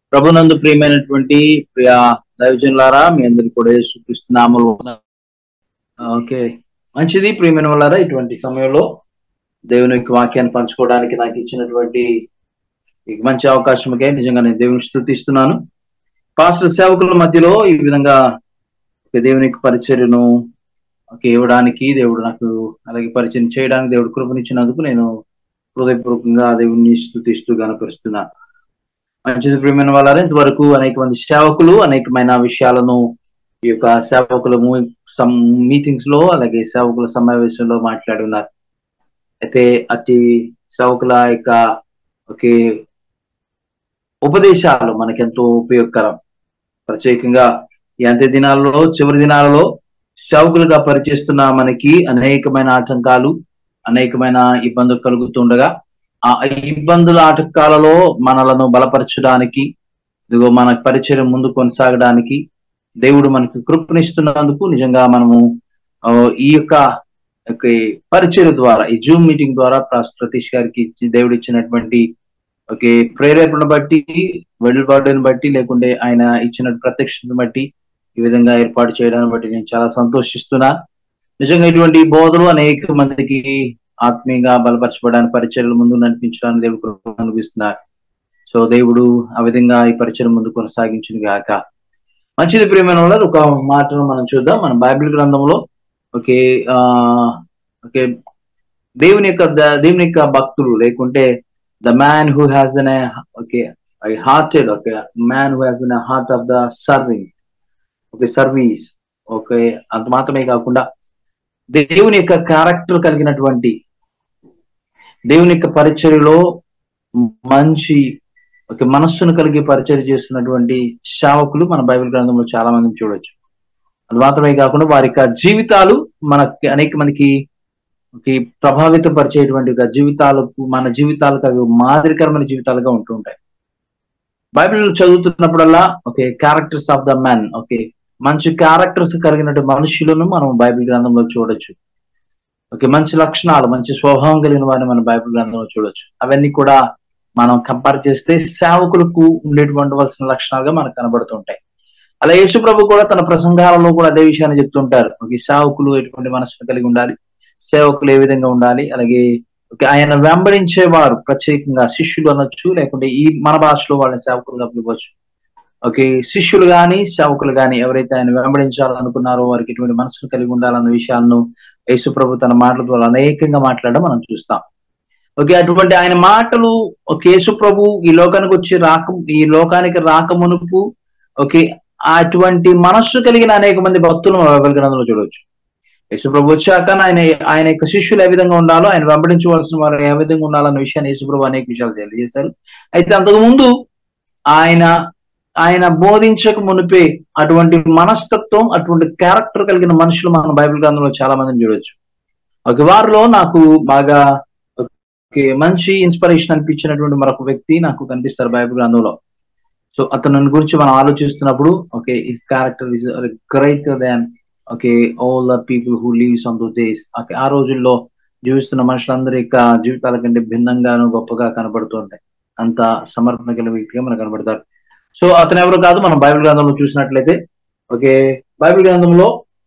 ప్రభునందు ప్రియమైనటువంటి ప్రియ దైవజనులారా మీ అందరికి కూడా యేసుక్రీస్తునామలు ఓకే మంచిది ప్రియమైన వాళ్ళారా ఇటువంటి సమయంలో దేవుని యొక్క వాక్యాన్ని పంచుకోవడానికి నాకు ఇచ్చినటువంటి ఈ మంచి అవకాశంకే నిజంగా నేను దేవుని స్థుతిస్తున్నాను పాస్టర్ సేవకుల మధ్యలో ఈ విధంగా ఒక దేవుని యొక్క పరిచర్యను ఒక ఇవ్వడానికి దేవుడు నాకు అలాగే పరిచయం చేయడానికి దేవుడు కృపనిచ్చినందుకు నేను హృదయపూర్వకంగా దేవుని స్థుతిస్తూ గనపరుస్తున్నాను మంచిది ప్రియమైన వాళ్ళారా ఇంతవరకు అనేక మంది సేవకులు అనేకమైన విషయాలను ఈ యొక్క సేవకుల మీటింగ్స్ లో అలాగే సేవకుల సమావేశంలో మాట్లాడి ఉన్నారు అయితే అతి సేవకుల యొక్క ఒకే ఉపదేశాలు మనకెంతో ఉపయోగకరం ప్రత్యేకంగా ఈ అంత్య దినాలలో చివరి దినాలలో సేవకులుగా పరిచేస్తున్న మనకి అనేకమైన ఆటంకాలు అనేకమైన ఇబ్బందులు కలుగుతుండగా ఆ ఇబ్బందుల ఆటంకాలలో మనలను బలపరచడానికి ఇదిగో మన పరిచయం ముందు కొనసాగడానికి దేవుడు మనకు కృపనిస్తున్నందుకు నిజంగా మనము ఈ యొక్క పరిచయం ద్వారా ఈ జూమ్ మీటింగ్ ద్వారా ప్రతీష్ గారికి దేవుడు ఇచ్చినటువంటి ఓకే ప్రేరేపణ బట్టి వెలుబాటుని బట్టి లేకుంటే ఆయన ఇచ్చిన ప్రత్యక్షతను బట్టి ఈ విధంగా ఏర్పాటు చేయడాన్ని బట్టి నేను చాలా సంతోషిస్తున్నా నిజంగా ఇటువంటి బోధలు అనేక మందికి ఆత్మీయంగా బలపరచబడడానికి పరిచయలు ముందు నడిపించడానికి దేవుడు అనిపిస్తున్నారు సో దేవుడు ఆ విధంగా ఈ పరిచయం ముందు కొనసాగించింది గాక మంచిది ప్రియమైన వాళ్ళు ఒక మాటను మనం చూద్దాం మన బైబిల్ గ్రంథంలో ఓకే ఆ ఓకే దేవుని యొక్క దేవుని యొక్క భక్తులు లేకుంటే the man who has then okay I hearted okay man who has then heart of the serving okay service okay అంత మాత్రమే కాకుండా దేవుని యొక్క క్యారెక్టర్ కలిగినటువంటి దేవుని యొక్క పరిచర్యలో మంచి ఒక మనస్సును కలిగి పరిచయం చేస్తున్నటువంటి సేవకులు మన బైబిల్ గ్రంథంలో చాలా మందిని చూడొచ్చు అది మాత్రమే కాకుండా వారి యొక్క జీవితాలు మనకి అనేక మందికి ప్రభావితం పరిచేటువంటి జీవితాలకు మన జీవితాలకు అవి మాదిరికరమైన జీవితాలుగా ఉంటూ ఉంటాయి బైబిల్ చదువుతున్నప్పుడల్లా okay characters of the man okay మంచి క్యారెక్టర్స్ కలిగినటువంటి మనుషులను మనం బైబిల్ గ్రంథంలో చూడొచ్చు ఓకే మంచి లక్షణాలు మంచి స్వభావం కలిగిన వారిని మనం బైబిల్ గ్రంథంలో చూడొచ్చు అవన్నీ కూడా మనం కంపేర్ చేస్తే సేవకులకు ఉండేటువంటి లక్షణాలుగా మనకు కనబడుతుంటాయి అలా యేసు ప్రభు కూడా తన ప్రసంగాలలో కూడా అదే విషయాన్ని చెప్తుంటారు ఒక సేవకులు ఎటువంటి మనసును కలిగి ఉండాలి సేవకులు ఏ విధంగా ఉండాలి అలాగే ఆయన వెంబడించేవారు ప్రత్యేకంగా శిష్యులు అనొచ్చు లేకుంటే ఈ మన భాషలో వాళ్ళని సేవకులుగా పిలవచ్చు ఓకే శిష్యులు గాని సేవకులు గాని ఎవరైతే ఆయన వెంబడించాలనుకున్నారో వారికి ఎటువంటి మనసును కలిగి ఉండాలన్న విషయాలను యేసు ప్రభు తన మాటల ద్వారా అనేకంగా మాట్లాడడం మనం చూస్తాం ఓకే అటువంటి ఆయన మాటలు ఒక యేసు ప్రభు ఈ లోకానికి వచ్చి రాక ఈ లోకానికి రాక మునుపు ఓకే అటువంటి మనస్సు కలిగిన అనేక మంది భక్తులు బైబిల్ గ్రంథంలో చూడవచ్చు యేసు ప్రభు వచ్చాక ఆయన ఆయన యొక్క శిష్యులు ఏ విధంగా ఉండాలో ఆయన వెంబడించవలసిన వారు ఏ విధంగా ఉండాలన్న విషయాన్ని యేసు ప్రభు అనేక విషయాలు తెలియజేశారు అయితే అంతకు ముందు ఆయన ఆయన బోధించక మునిపే అటువంటి మనస్తత్వం అటువంటి క్యారెక్టర్ కలిగిన మనుషులు మన బైబిల్ గ్రంథంలో చాలా మందిని చూడొచ్చు ఒక వారిలో నాకు బాగా మంచి ఇన్స్పిరేషన్ అనిపించినటువంటి మరొక వ్యక్తి నాకు కనిపిస్తారు బైబిల్ గ్రంథంలో సో అతని గురించి మనం ఆలోచిస్తున్నప్పుడు okay his character is greater than okay all the people who lives on those days okay ఆ రోజుల్లో జీవిస్తున్న మనుషులందరి యొక్క జీవితాల కంటే భిన్నంగాను గొప్పగా కనబడుతుంటాయి అంత సమర్పణ కలిగిన వ్యక్తిగా మనకు కనబడతారు సో అతను ఎవరు కాదు మనం బైబిల్ గ్రంథంలో చూసినట్లయితే ఓకే బైబిల్ గ్రంథంలో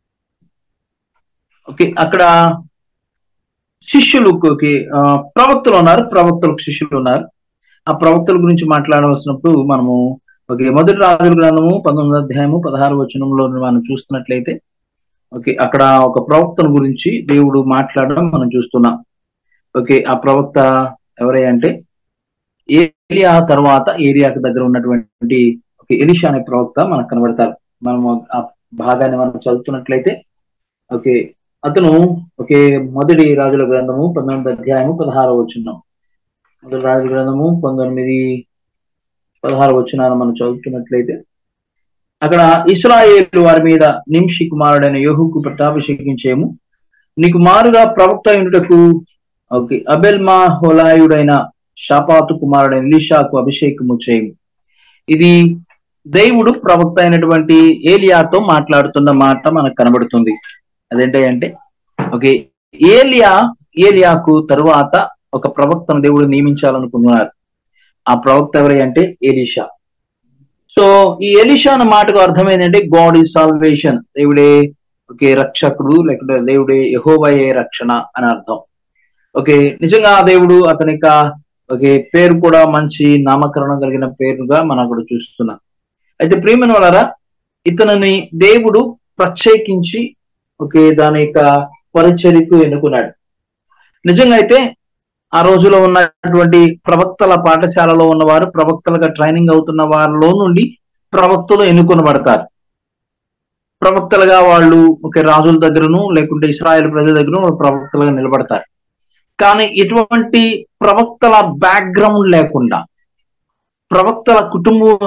ఓకే అక్కడ శిష్యులకి ప్రవక్తలు ఉన్నారు ప్రవక్తలకు శిష్యులు ఉన్నారు ఆ ప్రవక్తల గురించి మాట్లాడవలసినప్పుడు మనము ఓకే మొదటి రాజుల గ్రంథము పంతొమ్మిది అధ్యాయము పదహారు వచనంలో మనం చూస్తున్నట్లయితే ఓకే అక్కడ ఒక ప్రవక్తను గురించి దేవుడు మాట్లాడడం మనం చూస్తున్నాం ఓకే ఆ ప్రవక్త ఎవరై అంటే ఏరియా తర్వాత ఏరియాకి దగ్గర ఉన్నటువంటి ఒక ఎలిషా అనే ప్రవక్త మనకు కనబడతారు మనము ఆ భాగాన్ని మనం చదువుతున్నట్లయితే ఓకే అతను ఒకే మొదటి రాజుల గ్రంథము పంతొమ్మిది అధ్యాయము పదహారు వచ్చినాం మొదటి రాజుల గ్రంథము పంతొమ్మిది పదహారు వచ్చినాను మనం చదువుతున్నట్లయితే అక్కడ ఇస్రాయేల్ వారి మీద నింషి కుమారుడైన యోహుకు ప్రతాభిషేకించేము నీకు మారుగా ప్రవక్త అయినటకు ఓకే అబెల్మా హోలాయుడైన షాపాతు కుమారుడైన లిషాకు అభిషేకము చేయము ఇది దేవుడు ప్రవక్త అయినటువంటి ఏలియాతో మాట్లాడుతున్న మాట మనకు కనబడుతుంది అదేంటంటే ఓకే ఏలియా ఏలియాకు తరువాత ఒక ప్రవక్తను దేవుడు నియమించాలనుకున్నారు ఆ ప్రవక్త ఎవరి అంటే ఎలీషా సో ఈ ఎలిషా అన్న మాటకు అర్థం ఏంటంటే గాడ్ ఈజ్ సాల్వేషన్ దేవుడే ఓకే రక్షకుడు లేకుంటే దేవుడే యహోవయే రక్షణ అని అర్థం ఓకే నిజంగా ఆ దేవుడు అతని యొక్క ఓకే పేరు కూడా మంచి నామకరణం కలిగిన పేరుగా మనం అక్కడ చూస్తున్నాం అయితే ప్రియమైన వాళ్ళరా ఇతనిని దేవుడు ప్రత్యేకించి ఓకే దాని యొక్క పరిచర్యకు ఎన్నుకున్నాడు నిజంగా అయితే ఆ రోజులో ఉన్నటువంటి ప్రవక్తల పాఠశాలలో ఉన్నవారు ప్రవక్తలుగా ట్రైనింగ్ అవుతున్న వారిలో నుండి ప్రవక్తలు ఎన్నుకొనబడతారు ప్రవక్తలుగా వాళ్ళు ఒక రాజుల దగ్గరను లేకుంటే ఇస్రాయేల్ ప్రజల దగ్గర వాళ్ళు ప్రవక్తలుగా నిలబడతారు కానీ ఎటువంటి ప్రవక్తల బ్యాక్గ్రౌండ్ లేకుండా ప్రవక్తల కుటుంబం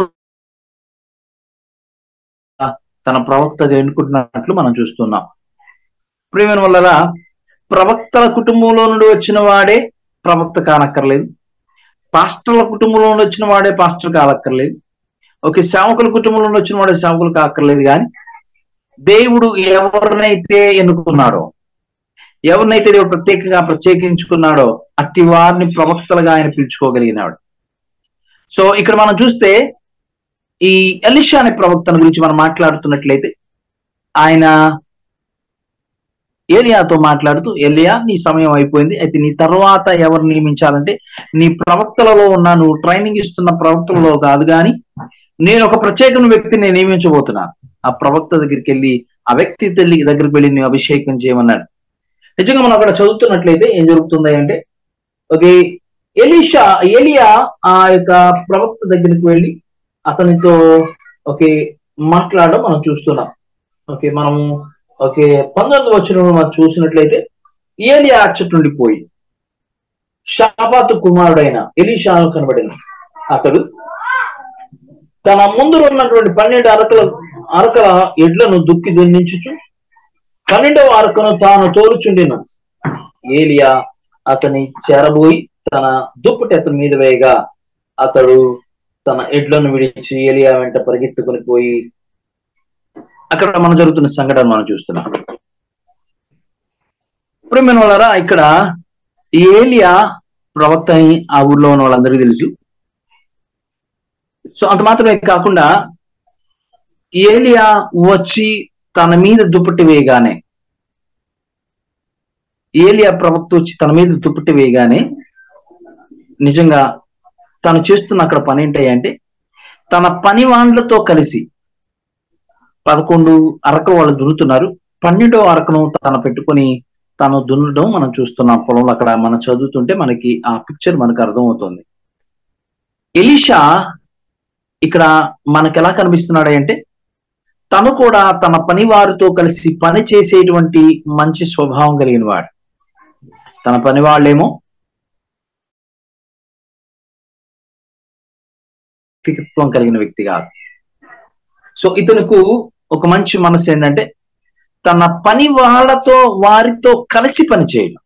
తన ప్రవక్తగా ఎన్నుకుంటున్నట్లు మనం చూస్తున్నాం ప్రియమైన వల్ల ప్రవక్తల కుటుంబంలో నుండి వచ్చిన వాడే ప్రవక్త కానక్కర్లేదు పాస్టర్ల కుటుంబంలో నుండి వచ్చిన వాడే పాస్టర్ కానక్కర్లేదు ఓకే సేవకుల కుటుంబంలో నుండి వచ్చిన వాడే సేవకులు కాక్కర్లేదు కానీ దేవుడు ఎవరినైతే ఎన్నుకున్నాడో ఎవరినైతే దేవుడు ప్రత్యేకంగా ప్రత్యేకించుకున్నాడో అట్టి వారిని ప్రవక్తలుగా ఆయన పిలుచుకోగలిగినాడు సో ఇక్కడ మనం చూస్తే ఈ ఎలిషా అనే ప్రవక్తను గురించి మనం మాట్లాడుతున్నట్లయితే ఆయన ఏలియాతో మాట్లాడుతూ ఎలియా నీ సమయం అయిపోయింది అయితే నీ తర్వాత ఎవరు నియమించాలంటే నీ ప్రవక్తలలో ఉన్న నువ్వు ట్రైనింగ్ ఇస్తున్న ప్రవక్తలలో కాదు కానీ నేను ఒక ప్రత్యేకమైన వ్యక్తిని నేను నియమించబోతున్నాను ఆ ప్రవక్త దగ్గరికి వెళ్ళి ఆ వ్యక్తి తల్లి దగ్గరికి వెళ్ళి నువ్వు అభిషేకం చేయమన్నాడు నిజంగా మనం అక్కడ చదువుతున్నట్లయితే ఏం జరుగుతుంది అంటే ఓకే ఎలీషా ఏలియా ఆ యొక్క ప్రవక్త దగ్గరికి వెళ్ళి అతనితో ఓకే మాట్లాడడం మనం చూస్తున్నాం ఓకే మనము ఓకే పంతొమ్మిది వచ్చిన మనం చూసినట్లయితే ఏలియా అచ్చటి నుండి పోయి షాపాతు కుమారుడైన ఎలీషాను కనబడిన అతడు తన ముందు ఉన్నటువంటి పన్నెండు అరకల అరకల ఎడ్లను దుక్కి దున్నించుచు పన్నెండవ అరకను తాను తోలుచుండిన ఏలియా అతని చెరబోయి తన దుప్పటి అతని మీద వేయగా అతడు తన ఎడ్లను విడిచి ఏలియా వెంట పరిగెత్తుకుని పోయి అక్కడ మనం జరుగుతున్న సంఘటన మనం చూస్తున్నాం ప్రేమైన వాళ్ళరా ఇక్కడ ఏలియా ప్రవక్త అని ఆ ఊర్లో ఉన్న వాళ్ళందరికీ తెలుసు సో అంత మాత్రమే కాకుండా ఏలియా వచ్చి తన మీద దుప్పటి వేయగానే ఏలియా ప్రవక్త వచ్చి తన మీద దుప్పటి వేయగానే నిజంగా తను చేస్తున్న అక్కడ పని ఏంటంటే తన పని వాళ్ళతో కలిసి పదకొండు అరకలు వాళ్ళు దున్నుతున్నారు పన్నెండో అరకను తన పెట్టుకొని తను దున్నడం మనం చూస్తున్నాం పొలంలో అక్కడ మనం చదువుతుంటే మనకి ఆ పిక్చర్ మనకు అర్థమవుతుంది ఎలీషా ఇక్కడ మనకు ఎలా కనిపిస్తున్నాడు అంటే తను కూడా తన పని వారితో కలిసి పని చేసేటువంటి మంచి స్వభావం కలిగిన వాడు తన పని వాళ్ళేమో వ్యక్తిత్వం కలిగిన వ్యక్తి కాదు సో ఇతనుకు ఒక మంచి మనసు ఏంటంటే తన పని వాళ్ళతో వారితో కలిసి పని చేయడం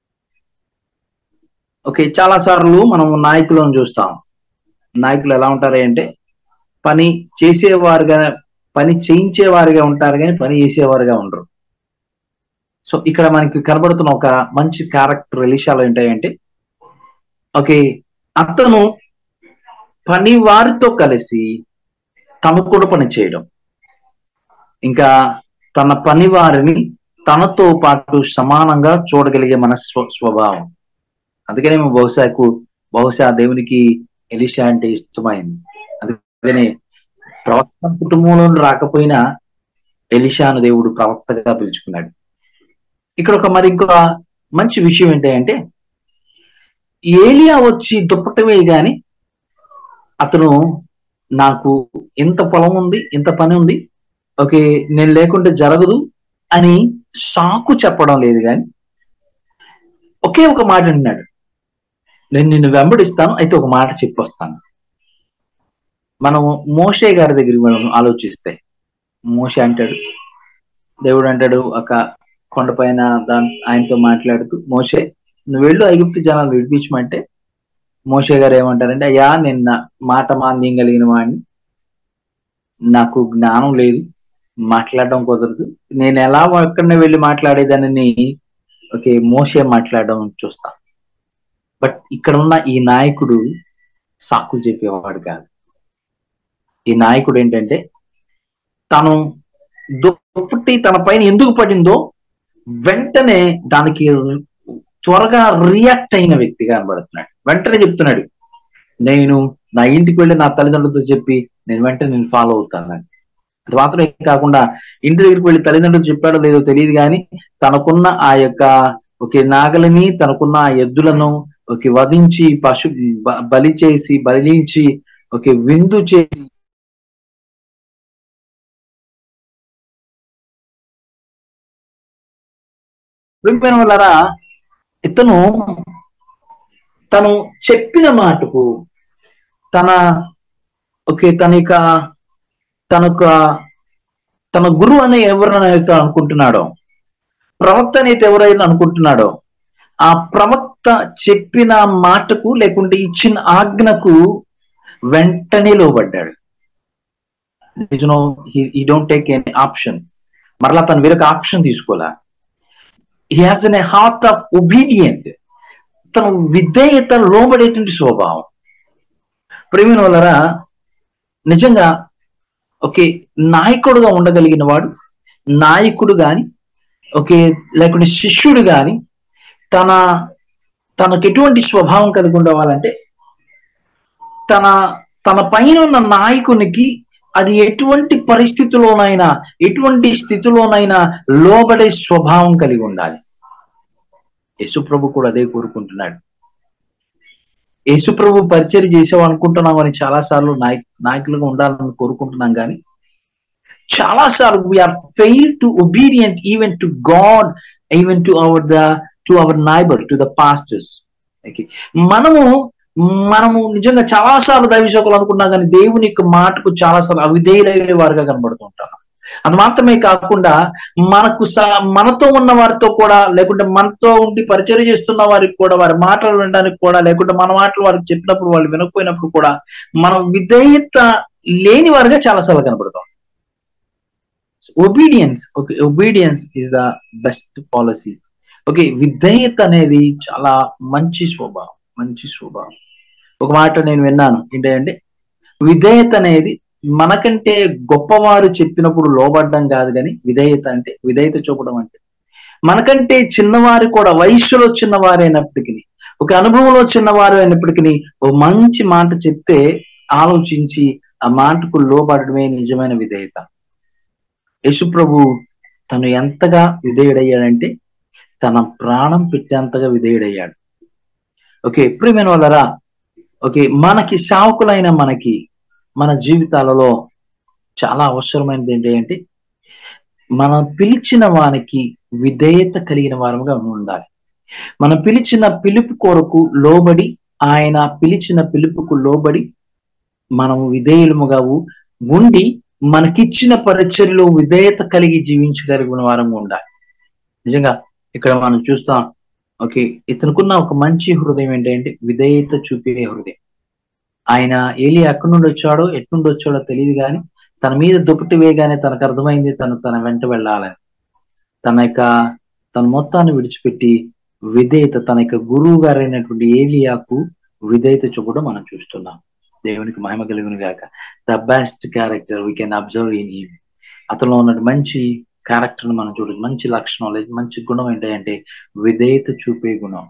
ఓకే చాలా సార్లు మనం నాయకులను చూస్తాం నాయకులు ఎలా ఉంటారు అంటే పని చేసేవారుగా పని చేయించేవారుగా ఉంటారు కానీ పని చేసేవారుగా ఉండరు సో ఇక్కడ మనకి కనబడుతున్న ఒక మంచి క్యారెక్టర్ ఎలిషాలు ఏంటంటే ఓకే అతను పని వారితో కలిసి తను కూడా పని చేయడం ఇంకా తన పని వారిని తనతో పాటు సమానంగా చూడగలిగే మన స్వ స్వభావం అందుకనే బహుశా బహుశా దేవునికి ఎలిషా అంటే ఇష్టమైంది అందుకనే ప్రవక్త కుటుంబంలో రాకపోయినా ఎలిషాను దేవుడు ప్రవక్తగా పిలుచుకున్నాడు ఇక్కడ ఒక మరి ఇంకో మంచి విషయం ఏంటంటే ఏలియా వచ్చి దుప్పట వేయగాని అతను నాకు ఇంత పొలం ఉంది ఇంత పని ఉంది ఓకే నేను లేకుంటే జరగదు అని సాకు చెప్పడం లేదు కానీ ఒకే ఒక మాట అన్నాడు నేను నిన్ను వెంబడిస్తాను అయితే ఒక మాట చెప్పొస్తాను మనము మోషే గారి దగ్గర మనం ఆలోచిస్తే మోషే అంటాడు దేవుడు అంటాడు ఒక కొండపైన దాని ఆయనతో మాట్లాడుతూ మోషే నువ్వు వెళ్ళు ఐగుప్తు జనాలు విడిపించమంటే మోషే గారు ఏమంటారంటే అయ్యా నిన్న మాట మాంద్యం కలిగిన వాడిని నాకు జ్ఞానం లేదు మాట్లాడడం కుదరదు నేను ఎలా ఎక్కడనే వెళ్ళి మాట్లాడేదాన్ని ఓకే మోసే మాట్లాడడం చూస్తా బట్ ఇక్కడ ఉన్న ఈ నాయకుడు సాకులు చెప్పేవాడు కాదు ఈ నాయకుడు ఏంటంటే తను దుప్పటి తన పైన ఎందుకు పడిందో వెంటనే దానికి త్వరగా రియాక్ట్ అయిన వ్యక్తిగా కనబడుతున్నాడు వెంటనే చెప్తున్నాడు నేను నా ఇంటికి వెళ్ళి నా తల్లిదండ్రులతో చెప్పి నేను వెంటనే నేను ఫాలో అవుతానని అది మాత్రమే కాకుండా ఇంటి దగ్గరికి వెళ్ళి తల్లిదండ్రులు చెప్పాడో లేదో తెలియదు కానీ తనకున్న ఆ యొక్క ఒకే నాగలిని తనకున్న ఆ ఎద్దులను ఒక వధించి పశు బ- బలి చేసి బలించి ఒక విందు చేసి ప్రియమైన వాళ్ళరా ఇతను తను చెప్పిన మాటకు తన ఓకే తన యొక్క తనొక తన గురువు అనే ఎవరైతే అనుకుంటున్నాడో ప్రవక్త అనేది ఎవరైనా అనుకుంటున్నాడో ఆ ప్రవక్త చెప్పిన మాటకు లేకుంటే ఇచ్చిన ఆజ్ఞకు వెంటనే లోబడ్డాడు ఈ డోంట్ టేక్ ఎనీ ఆప్షన్ మరలా తను వేరొక ఆప్షన్ తీసుకోలే he has an heart of obedient తను విధేయత లోబడేటువంటి స్వభావం ప్రేమిన వలరా నిజంగా ఓకే నాయకుడుగా ఉండగలిగిన వాడు నాయకుడు గాని ఓకే లేకుంటే శిష్యుడు గాని తన తనకు ఎటువంటి స్వభావం కలిగి ఉండవాలంటే తన తన పైన ఉన్న నాయకునికి అది ఎటువంటి పరిస్థితిలోనైనా ఎటువంటి స్థితిలోనైనా లోబడే స్వభావం కలిగి ఉండాలి యేసుప్రభు కూడా అదే కోరుకుంటున్నాడు యేసుప్రభు పరిచయం చేసావు అనుకుంటున్నాం అని చాలా సార్లు నాయ నాయకులుగా ఉండాలని కోరుకుంటున్నాం కానీ చాలా సార్లు we are fail to obedient even to God even to our the to our neighbour to the pastors మనము మనము నిజంగా చాలా సార్లు దైవశోకులు అనుకున్నా కానీ దేవుని యొక్క మాటకు చాలా సార్లు అవిధేయులయ్యే వారుగా కనబడుతూ ఉంటారు అది మాత్రమే కాకుండా మనకు స- మనతో ఉన్న వారితో కూడా లేకుంటే మనతో ఉండి పరిచయం చేస్తున్న వారికి కూడా వారి మాటలు వినడానికి కూడా లేకుంటే మన మాటలు వారికి చెప్పినప్పుడు వాళ్ళు వినకపోయినప్పుడు కూడా మనం విధేయత లేని వారిగా చాలా సార్లు కనబడతాం obedience okay obedience is the best policy okay విధేయత అనేది చాలా మంచి స్వభావం మంచి స్వభావం ఒక మాట నేను విన్నాను ఏంటంటే విధేయత అనేది మనకంటే గొప్పవారు చెప్పినప్పుడు లోబడ్డం కాదు కానీ విధేయత అంటే విధేయత చూపడం అంటే మనకంటే చిన్నవారు కూడా వయస్సులో చిన్నవారు అయినప్పటికీ ఒక అనుభవంలో చిన్నవారు అయినప్పటికీ ఒక మంచి మాట చెప్తే ఆలోచించి ఆ మాటకు లోబడడమే నిజమైన విధేయత యేసుప్రభు తను ఎంతగా విధేయుడయ్యాడంటే తన ప్రాణం పెట్టేంతగా విధేయుడయ్యాడు ఓకే ప్రియమైన వాళ్ళరా ఓకే మనకి సావుకులైన మనకి మన జీవితాలలో చాలా అవసరమైనది ఏంటి అంటే మనం పిలిచిన వానికి విధేయత కలిగిన వారముగా ఉండాలి మనం పిలిచిన పిలుపు కొరకు లోబడి ఆయన పిలిచిన పిలుపుకు లోబడి మనము విధేయులముగా ఉ- ఉండి మనకిచ్చిన పరిచర్లో విధేయత కలిగి జీవించగలిగిన వారంగా ఉండాలి నిజంగా ఇక్కడ మనం చూస్తాం ఓకే ఇతనుకున్న ఒక మంచి హృదయం ఏంటంటే విధేయత చూపే హృదయం ఆయన ఏలి ఎక్కడి నుండి వచ్చాడో ఎటు నుండి వచ్చాడో తెలియదు కానీ తన మీద దుప్పటి వేయగానే తనకు అర్థమైంది తను తన వెంట వెళ్ళాలని తన యొక్క తన మొత్తాన్ని విడిచిపెట్టి విధేయత తన యొక్క గురువు గారైనటువంటి ఏలియాకు విధేయత చూపడం మనం చూస్తున్నాం దేవునికి మహిమ కలిగిన గాక the best character we can observe in him అతనిలో ఉన్న మంచి క్యారెక్టర్ మనం చూడొచ్చు మంచి లక్షణం లేదు మంచి గుణం ఏంటంటే విధేయత చూపే గుణం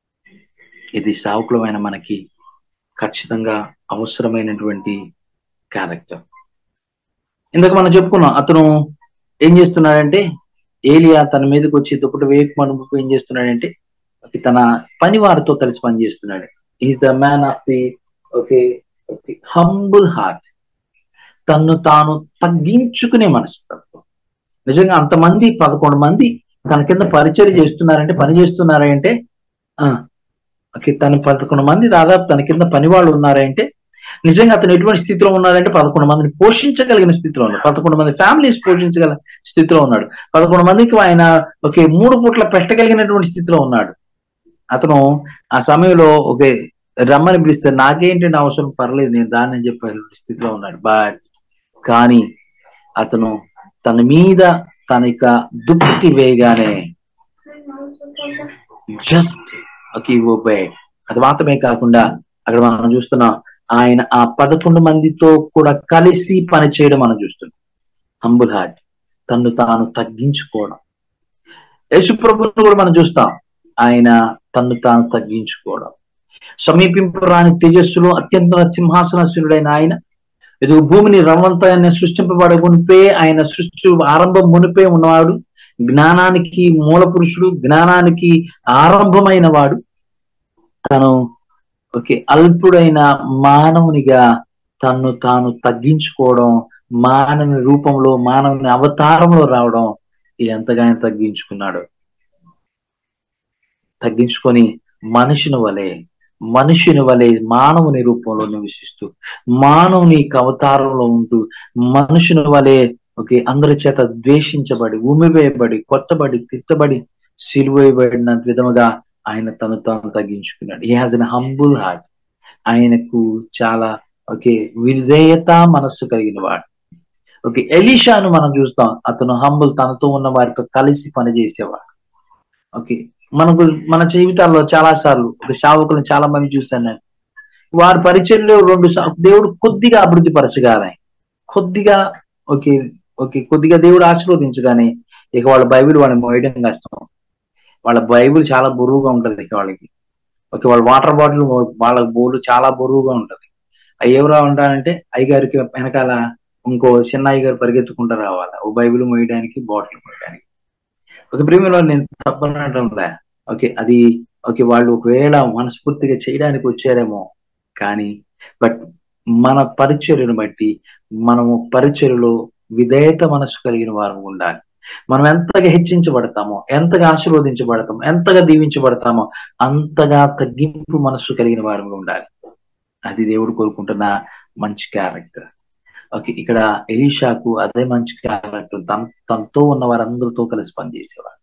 ఇది సావుకులమైన మనకి ఖచ్చితంగా అవసరమైనటువంటి క్యారెక్టర్ ఇందాక మనం చెప్పుకున్నాం అతను ఏం చేస్తున్నాడంటే ఏలియా తన మీదకి వచ్చి దుప్పటి వేయకమనుకు ఏం చేస్తున్నాడంటే తన పని వారితో కలిసి పనిచేస్తున్నాడు is the man of the okay humble heart తన్ను తాను తగ్గించుకునే మనస్తత్వం నిజంగా అంతమంది పదకొండు మంది తన కింద పరిచయం చేస్తున్నారంటే పని చేస్తున్నారంటే ఆ ఓకే తన పదకొండు మంది దాదాపు తన కింద పని వాళ్ళు ఉన్నారంటే నిజంగా అతను ఎటువంటి స్థితిలో ఉన్నాడంటే పదకొండు మందిని పోషించగలిగిన స్థితిలో ఉన్నాడు పదకొండు మంది ఫ్యామిలీస్ పోషించగల స్థితిలో ఉన్నాడు పదకొండు మందికి ఆయన ఒకే మూడు పూట్ల పెట్టగలిగినటువంటి స్థితిలో ఉన్నాడు అతను ఆ సమయంలో ఒకే రమ్మని పిలిస్తే నాకేంటి నా అవసరం పర్లేదు నేను దాన్ని చెప్పే స్థితిలో ఉన్నాడు బట్ కానీ అతను తన మీద తన యొక్క దుప్పటి వేయగానే జస్ట్ ఓకే ఒబే అది మాత్రమే కాకుండా అక్కడ మనం చూస్తున్నాం ఆయన ఆ పదకొండు మందితో కూడా కలిసి పని చేయడం మనం చూస్తున్నాం హంబుల్ హార్ట్ తన్ను తాను తగ్గించుకోవడం యేసుప్రభుని కూడా మనం చూస్తాం ఆయన తన్ను తాను తగ్గించుకోవడం సమీపింపరాని తేజస్సులో అత్యంత సింహాసనశీనుడైన ఆయన ఇది భూమిని రవంతాన్ని సృష్టింపబడే మునిపే ఆయన సృష్టి ఆరంభం మునిపే ఉన్నవాడు జ్ఞానానికి మూల పురుషుడు జ్ఞానానికి ఆరంభమైన వాడు తను ఓకే అల్పుడైన మానవునిగా తన్ను తాను తగ్గించుకోవడం మానవుని రూపంలో మానవుని అవతారంలో రావడం ఎంతగానో తగ్గించుకున్నాడు తగ్గించుకొని మనిషిని వలె మనుషుని వలె మానవుని రూపంలో నివసిస్తూ మానవుని అవతారంలో ఉంటూ మనుషుని వలె ఓకే అందరి చేత ద్వేషించబడి ఉమివేయబడి కొట్టబడి తిట్టబడి సిలువేయబడిన విధముగా ఆయన తను తాను తగ్గించుకున్నాడు ఈ హాజ్ అన్ హంబుల్ హార్ట్ ఆయనకు చాలా ఓకే విధేయత మనస్సు కలిగిన వాడు ఓకే ఎలీషాను మనం చూస్తాం అతను హంబుల్ తనతో ఉన్న వారితో కలిసి పనిచేసేవాడు ఓకే మనకు మన జీవితాల్లో చాలా సార్లు ఒక సేవకులను చాలా మంది చూశాను నేను వారి పరిచయంలో రెండు దేవుడు కొద్దిగా అభివృద్ధి పరచగానే కొద్దిగా ఓకే ఓకే కొద్దిగా దేవుడు ఆశీర్వదించగానే ఇక వాళ్ళ బైబిల్ వాళ్ళని మోయడం కష్టం వాళ్ళ బైబిల్ చాలా బరువుగా ఉంటది ఇక వాళ్ళకి ఓకే వాళ్ళ వాటర్ బాటిల్ వాళ్ళ బోర్డు చాలా బరువుగా ఉంటది అవి ఎవరా ఉంటారంటే అయ్యగారికి వెనకాల ఇంకో చిన్న అయ్యగారు పరిగెత్తుకుంటూ రావాలి ఓ బైబిల్ మోయడానికి బాటిల్ మోయడానికి ఒక ప్రేమలో నేను తప్పనటంలే ఓకే అది ఓకే వాళ్ళు ఒకవేళ మనస్ఫూర్తిగా చేయడానికి వచ్చారేమో కానీ బట్ మన పరిచర్యను బట్టి మనము పరిచర్యలో విధేయత మనసు కలిగిన వారు ఉండాలి మనం ఎంతగా హెచ్చించబడతామో ఎంతగా ఆశీర్వదించబడతామో ఎంతగా దీవించబడతామో అంతగా తగ్గింపు మనస్సు కలిగిన వారు ఉండాలి అది దేవుడు కోరుకుంటున్న మంచి క్యారెక్టర్ ఓకే ఇక్కడ ఎలీషాకు అదే మంచి క్యారెక్టర్ తన తనతో ఉన్న వారందరితో కలిసి పనిచేసేవాడు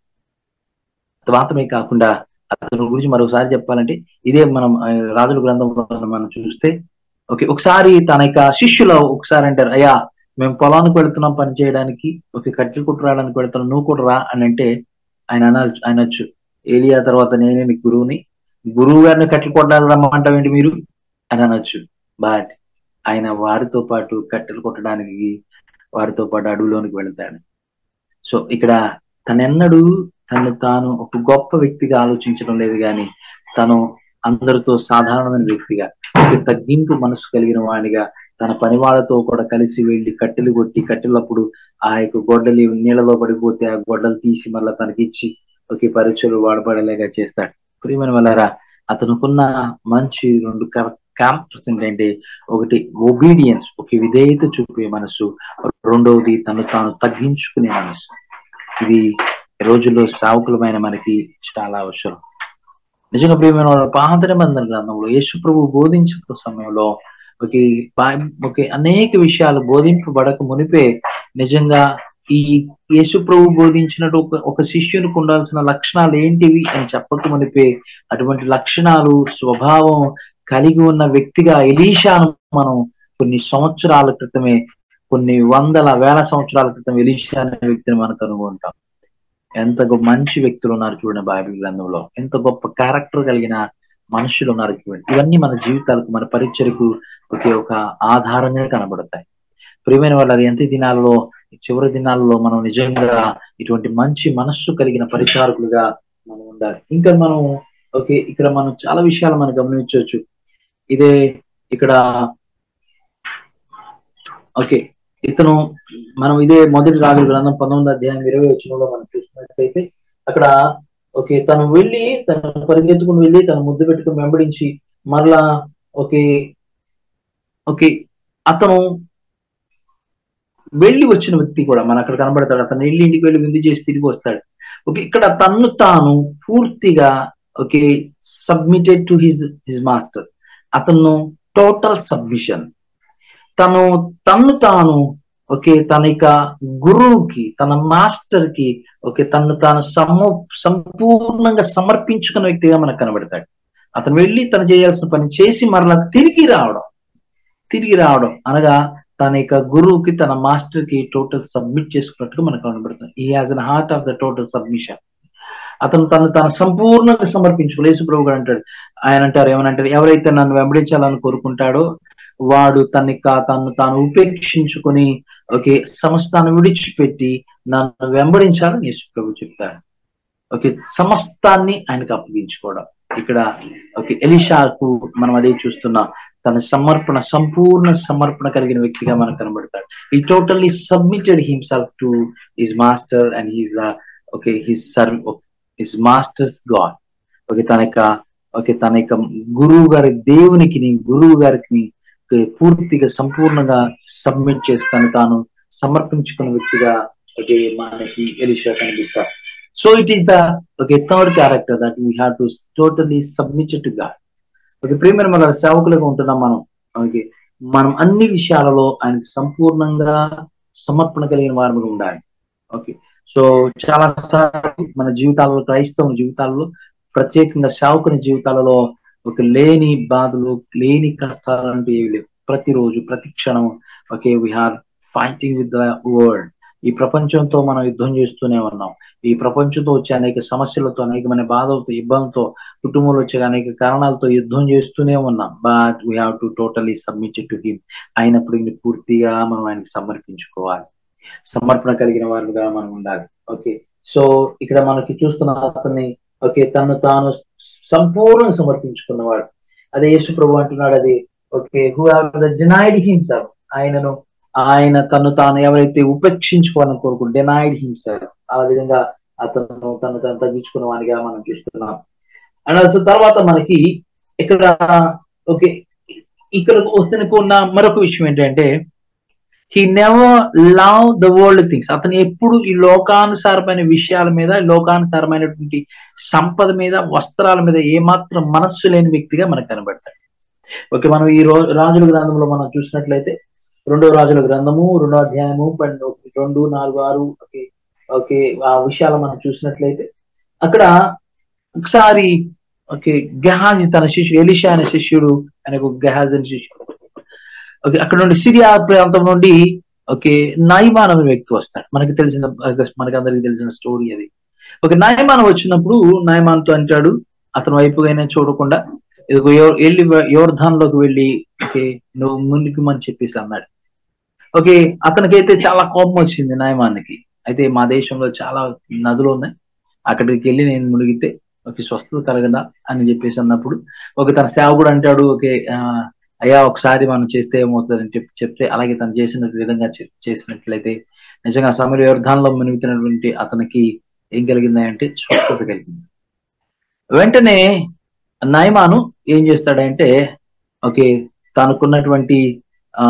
మాత్రమే కాకుండా అతని గురించి మరొకసారి చెప్పాలంటే ఇదే మనం రాజుల గ్రంథంలో మనం చూస్తే ఓకే ఒకసారి తన యొక్క శిష్యులు ఒకసారి అంటారు అయ్యా మేము పొలానికి వెళ్తున్నాం పని చేయడానికి ఒక కట్టెలు కుట్టరాడానికి వెళ్తున్నాం నువ్వు కూడా రా అని అంటే ఆయన అనాలి అనొచ్చు ఏలియా తర్వాత నేనే మీ గురువుని గురువు గారిని కట్టెలు కొట్టాలని రమ్మంటావేంటి మీరు అని అనొచ్చు బట్ ఆయన వారితో పాటు కట్టెలు కొట్టడానికి వారితో పాటు అడవిలోనికి వెళ్తాడు సో ఇక్కడ తనెన్నడూ తను తాను ఒక గొప్ప వ్యక్తిగా ఆలోచించడం లేదు కానీ తను అందరితో సాధారణమైన వ్యక్తిగా ఒక తగ్గింపు మనసు కలిగిన వాడిగా తన పని వాళ్ళతో కూడా కలిసి వెళ్ళి కట్టెలు కొట్టి కట్టెలప్పుడు ఆ యొక్క గొడ్డలి నీళ్ళలో పడిపోతే ఆ గొడ్డలు తీసి మళ్ళీ తనకిచ్చి ఒకే పరీక్షలు వాడపడేలాగా చేస్తాడు ప్రియమైన వల్లరా అతనుకున్న మంచి రెండు క్యాంపస్ ఏంటంటే ఒకటి ఒబీడియన్స్ ఒక విధేయత చూపే మనసు రెండవది తను తాను తగ్గించుకునే మనసు ఇది రోజుల్లో సావుకులమైన మనకి చాలా అవసరం నిజంగా ప్రియమైన పాత నిబంధన గ్రంథంలో యేసు ప్రభు బోధించిన సమయంలో ఒకే ఒకే అనేక విషయాలు బోధింపబడక మునిపే నిజంగా ఈ యేసు ప్రభు బోధించినట్టు ఒక ఒక శిష్యునికి ఉండాల్సిన లక్షణాలు ఏంటివి అని చెప్పక మునిపే అటువంటి లక్షణాలు స్వభావం కలిగి ఉన్న వ్యక్తిగా ఎలీషాను మనం కొన్ని సంవత్సరాల క్రితమే కొన్ని వందల వేల సంవత్సరాల క్రితం ఎలీషా అనే వ్యక్తిని మనం కనుగొంటాం ఎంత మంచి వ్యక్తులు ఉన్నారు చూడండి బైబిల్ గ్రంథంలో ఎంత గొప్ప క్యారెక్టర్ కలిగిన మనుషులు ఉన్నారు చూడండి ఇవన్నీ మన జీవితాలకు మన పరిచయకు ఒకే ఒక ఆధారంగా కనబడతాయి ప్రియమైన వాళ్ళ ఎంత దినాలలో చివరి దినాలలో మనం నిజంగా ఇటువంటి మంచి మనస్సు కలిగిన పరిచారకులుగా మనం ఉండాలి ఇంకా మనం ఓకే ఇక్కడ మనం చాలా విషయాలు మనం గమనించవచ్చు ఇదే ఇక్కడ ఓకే ఇతను మనం ఇదే మొదటి రాజు గ్రంథం పంతొమ్మిది అధ్యాయం ఇరవై వచ్చినలో మనం చూసినట్లయితే అక్కడ ఓకే తను వెళ్ళి తను పరిగెత్తుకుని వెళ్ళి తను ముద్దు పెట్టుకుని వెంబడించి మరలా ఓకే ఓకే అతను వెళ్ళి వచ్చిన వ్యక్తి కూడా మన అక్కడ కనబడతాడు అతను వెళ్ళి ఇంటికి వెళ్ళి విందు చేసి తిరిగి వస్తాడు ఓకే ఇక్కడ తన్ను తాను పూర్తిగా okay submitted to his his master అతను టోటల్ సబ్మిషన్ తను తన్ను తాను ఓకే తన యొక్క గురువుకి తన మాస్టర్ కి ఓకే తను తాను సము సంపూర్ణంగా సమర్పించుకున్న వ్యక్తిగా మనకు కనబడతాడు అతను వెళ్ళి తను చేయాల్సిన పని చేసి మరలా తిరిగి రావడం తిరిగి రావడం అనగా తన యొక్క గురువుకి తన మాస్టర్ కి టోటల్ సబ్మిట్ చేసుకున్నట్టుగా మనకు కనబడుతుంది he has an heart of the total submission అతను తను తను సంపూర్ణంగా సమర్పించుకో యేసు ప్రభు గారు అంటాడు ఆయన అంటారు ఏమనంటారు ఎవరైతే నన్ను వెంబడించాలని కోరుకుంటాడో వాడు తన తను తాను ఉపేక్షించుకొని ఓకే సమస్తాన్ని విడిచిపెట్టి నన్ను వెంబడించాలని యేసు ప్రభు చెప్తాడు ఓకే సమస్తాన్ని ఆయనకు అప్పగించుకోవడం ఇక్కడ ఓకే ఎలిషాకు మనం అదే చూస్తున్నాం తన సమర్పణ సంపూర్ణ సమర్పణ కలిగిన వ్యక్తిగా మనకు కనబడతాడు he totally submitted himself to his master and he's okay his serve his masters God okay తన యొక్క ఓకే తన యొక్క గురువు గారి దేవునికి గురువు గారికి పూర్తిగా సంపూర్ణంగా సబ్మిట్ చేస్తాను తాను సమర్పించుకున్న వ్యక్తిగా ఓకే మనకి ఎలిషా కనిపిస్తారు so it is the okay third character that we have to totally submit to God okay ప్రియమైన మన సేవకులుగా ఉంటున్నాం మనం ఓకే మనం అన్ని విషయాలలో ఆయనకు సంపూర్ణంగా సమర్పణ కలిగిన వారముగా ఉండాలి ఓకే సో చాలా సార్లు మన జీవితాలలో క్రైస్తవ జీవితాలలో ప్రత్యేకంగా సేవకుని జీవితాలలో ఒక లేని బాధలు లేని కష్టాలు అంటూ ఏవి లేవు ప్రతిరోజు ప్రతి క్షణం okay we are fighting with the world ఈ ప్రపంచంతో మనం యుద్ధం చేస్తూనే ఉన్నాం ఈ ప్రపంచంతో వచ్చే అనేక సమస్యలతో అనేకమైన బాధలతో ఇబ్బందులతో కుటుంబంలో వచ్చే అనేక కారణాలతో యుద్ధం చేస్తూనే ఉన్నాం but we have to totally submit to him అయినప్పుడు ఇది పూర్తిగా మనం ఆయనకి సమర్పించుకోవాలి సమర్పణ కలిగిన వారుగా మనం ఉండాలి ఓకే సో ఇక్కడ మనకి చూస్తున్న అతన్ని ఓకే తను తాను సంపూర్ణంగా సమర్పించుకున్నవాడు అదే యేసు ప్రభు అంటున్నాడు అది ఓకే హూ డినైడ్ హిమ్సెల్ఫ్ ఆయనను ఆయన తను తాను ఎవరైతే ఉపేక్షించుకోవాలని కోరుకు డినైడ్ హిమ్సెల్ఫ్ ఆ విధంగా అతను తను తను తగ్గించుకున్న వానిగా మనం చూస్తున్నాం అండ్ అసలు తర్వాత మనకి ఇక్కడ ఓకే ఇక్కడ వస్తున్నకు ఉన్న మరొక విషయం ఏంటంటే he never love the world things అతను ఎప్పుడు ఈ లోకానుసారమైన విషయాల మీద లోకానుసారమైనటువంటి సంపద మీద వస్త్రాల మీద ఏమాత్రం మనస్సు లేని వ్యక్తిగా మనకు కనబడతాడు ఓకే మనం ఈ రోజు రాజుల గ్రంథంలో మనం చూసినట్లయితే రెండో రాజుల గ్రంథము రెండో అధ్యాయము రెండు నాలుగు ఆరు ఓకే ఓకే ఆ విషయాలు మనం చూసినట్లయితే అక్కడ ఒకసారి ఓకే గహాజీ తన శిష్యుడు ఎలిషా అనే శిష్యుడు ఆయనకు గహాజ్ అనే శిష్యుడు ఓకే అక్కడ నుండి సిరియా ప్రాంతం నుండి ఓకే నైమాన్ అనే వ్యక్తి వస్తాడు మనకి తెలిసిన మనకి అందరికి తెలిసిన స్టోరీ అది ఓకే నయమాన్ వచ్చినప్పుడు నయమాన్తో అంటాడు అతని వైపుగానే చూడకుండా ఇదిగో వెళ్ళి యోర్ధాన్లోకి వెళ్ళి ఓకే నువ్వు మునిగిమని చెప్పేసి అన్నాడు ఓకే అతనికైతే చాలా కోపం వచ్చింది నయమానికి అయితే మా దేశంలో చాలా నదులు ఉన్నాయి అక్కడికి వెళ్ళి నేను మునిగితే ఒక స్వస్థత కలగదా అని చెప్పేసి అన్నప్పుడు ఒక తన సేవకుడు అంటాడు ఓకే అయ్యా ఒకసారి మనం చేస్తే ఏమవుతుందని చెప్తే అలాగే తను చేసిన విధంగా చేసినట్లయితే నిజంగా సమయ వ్యర్థానంలో మునిగుతున్నటువంటి అతనికి ఏం కలిగింది అంటే స్వస్థత కలిగింది వెంటనే నయమాను ఏం చేస్తాడంటే ఓకే తనకున్నటువంటి ఆ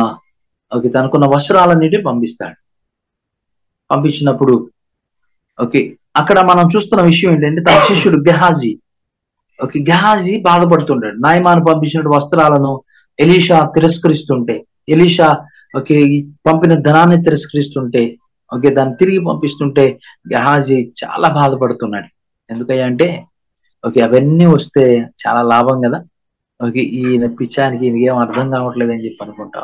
ఓకే తనకున్న వస్త్రాలన్నిటి పంపిస్తాడు పంపించినప్పుడు ఓకే అక్కడ మనం చూస్తున్న విషయం ఏంటంటే తన శిష్యుడు గెహాజీ ఓకే గెహాజీ బాధపడుతుంటాడు నాయమాను పంపించిన వస్త్రాలను ఎలీషా తిరస్కరిస్తుంటే ఎలీషా ఓకే పంపిన ధనాన్ని తిరస్కరిస్తుంటే ఓకే దాన్ని తిరిగి పంపిస్తుంటే గెహాజీ చాలా బాధపడుతున్నాడు ఎందుకయ్యా అంటే ఓకే అవన్నీ వస్తే చాలా లాభం కదా ఓకే ఈయన పిచ్చానికి ఈయనకి ఏం అర్థం కావట్లేదు అని చెప్పి అనుకుంటా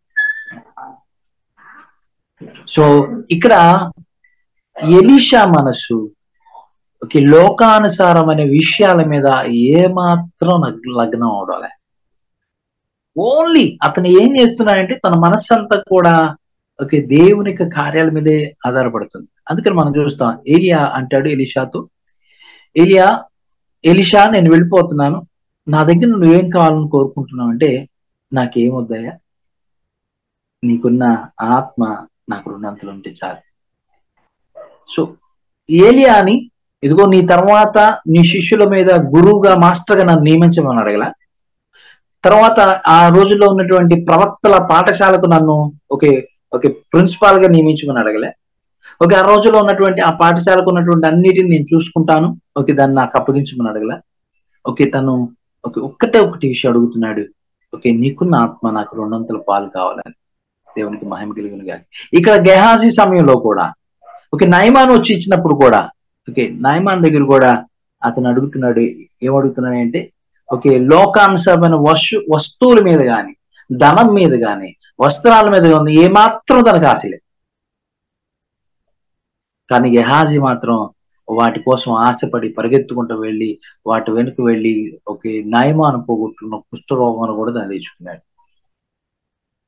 సో ఇక్కడ ఎలీషా మనసు ఓకే లోకానుసారమైన విషయాల మీద ఏమాత్రం లగ్నం అవడాలి ఓన్లీ అతను ఏం చేస్తున్నాడంటే తన మనస్సంతా కూడా ఓకే దేవుని యొక్క కార్యాల మీదే ఆధారపడుతుంది అందుకని మనం చూస్తాం ఏలియా అంటాడు ఎలిషాతో ఏలియా ఎలిషా నేను వెళ్ళిపోతున్నాను నా దగ్గర నువ్వేం కావాలని కోరుకుంటున్నావు అంటే నాకేమొద్దయ్యా నీకున్న ఆత్మ నాకు రెండంతలు ఉంటే చాలు సో ఏలియాని ఇదిగో నీ తర్వాత నీ శిష్యుల మీద గురువుగా మాస్టర్గా నన్ను నియమించమని అడగల తర్వాత ఆ రోజుల్లో ఉన్నటువంటి ప్రవక్తల పాఠశాలకు నన్ను ఒకే ఓకే ప్రిన్సిపాల్ గా నియమించమని అడగలే ఓకే ఆ రోజుల్లో ఉన్నటువంటి ఆ పాఠశాలకు ఉన్నటువంటి అన్నిటిని నేను చూసుకుంటాను ఓకే దాన్ని నాకు అప్పగించమని అడగల ఓకే తను ఓకే ఒక్కటే ఒకటి విషయం అడుగుతున్నాడు ఓకే నీకున్న ఆత్మ నాకు రెండొంతల పాలు కావాలని దేవునికి మహిమ కలిగిన కానీ ఇక్కడ గెహాజీ సమయంలో కూడా ఓకే నయమాన్ వచ్చి ఇచ్చినప్పుడు కూడా ఓకే నయమాన్ దగ్గర కూడా అతను అడుగుతున్నాడు ఏమడుగుతున్నాడు అంటే ఓకే లోకానుసరమైన వస్తు వస్తువుల మీద కానీ ధనం మీద కానీ వస్త్రాల మీద కానీ ఏమాత్రం తనకు ఆశలే కానీ గెహాజీ మాత్రం వాటి కోసం ఆశపడి పరిగెత్తుకుంటూ వెళ్ళి వాటి వెనుక వెళ్ళి ఒకే నయమాను పోగొట్టుకున్న కుష్ఠరోగం కూడా దాన్ని తెచ్చుకున్నాడు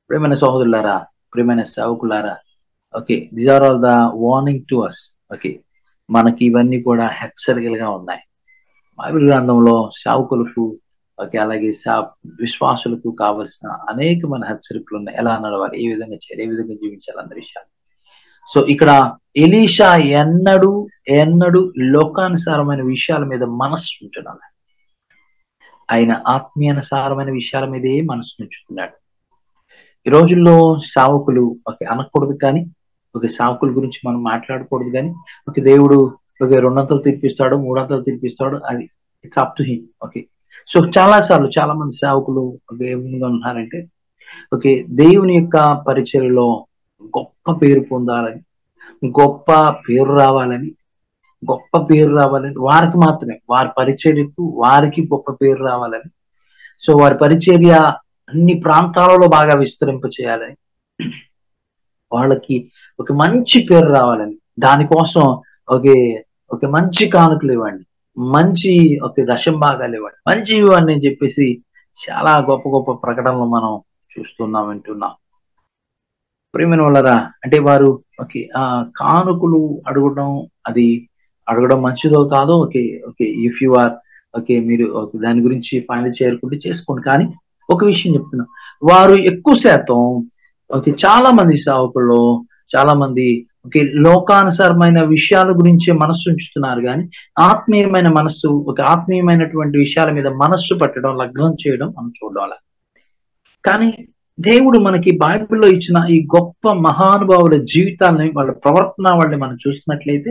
ప్రేమైన సహోదరులారా ప్రేమైన సేవకులారా okay these are all the warning to us okay మనకి ఇవన్నీ కూడా హెచ్చరికలుగా ఉన్నాయి బైబిల్ గ్రంథంలో సేవకులకు ఓకే అలాగే సా విశ్వాసులకు కావలసిన అనేకమైన హెచ్చరికలు ఉన్నాయి ఎలా నడవాలి ఏ విధంగా చేయాలి ఏ విధంగా జీవించాలి అన్న విషయాలు సో ఇక్కడ ఎలీషా ఎన్నడు ఎన్నడు లోకానుసారమైన విషయాల మీద మనస్సు ఉంచున్నాడు ఆయన ఆత్మీయానుసారమైన విషయాల మీదే మనసు ఉంచుతున్నాడు ఈ రోజుల్లో సావకులు ఒక అనకూడదు కానీ ఒక సావకుల గురించి మనం మాట్లాడకూడదు కానీ ఒక దేవుడు ఒక రెండంతలు తీర్పిస్తాడు మూడంతలు తీర్పిస్తాడు అది it's up to him okay so చాలా సార్లు చాలా మంది సేవకులు ఒక ఏ విధంగా ఉన్నారంటే ఓకే దేవుని యొక్క పరిచయలో గొప్ప పేరు పొందాలని గొప్ప పేరు రావాలని గొప్ప పేరు రావాలని వారికి మాత్రమే వారి పరిచర్యకు వారికి గొప్ప పేరు రావాలని సో వారి పరిచర్య అన్ని ప్రాంతాలలో బాగా విస్తరింప చేయాలని వాళ్ళకి ఒక మంచి పేరు రావాలని దానికోసం ఒకే ఒక మంచి కానుకలు ఇవ్వండి మంచి ఒక దశం భాగాలు ఇవ్వండి మంచి ఇవ్వండి అని చెప్పేసి చాలా గొప్ప గొప్ప ప్రకటనలు మనం చూస్తున్నాం వింటున్నాం ప్రేమిన వాళ్ళరా అంటే వారు ఓకే ఆ కానుకలు అడగడం అది అడగడం మంచిదో కాదో okay okay if you are okay మీరు దాని గురించి ఫైనల్ చేరుకుంటే చేసుకోండి కానీ ఒక విషయం చెప్తున్నా వారు ఎక్కువ శాతం ఓకే చాలా మంది సేవకుల్లో చాలా మంది ఓకే లోకానుసారమైన విషయాల గురించే మనస్సు ఉంచుతున్నారు కానీ ఆత్మీయమైన మనస్సు ఒక ఆత్మీయమైనటువంటి విషయాల మీద మనస్సు పట్టడం లగ్నం చేయడం మనం చూడాలి కానీ దేవుడు మనకి బైబిల్లో ఇచ్చిన ఈ గొప్ప మహానుభావుల జీవితాలని వాళ్ళ ప్రవర్తన వాళ్ళని మనం చూసినట్లయితే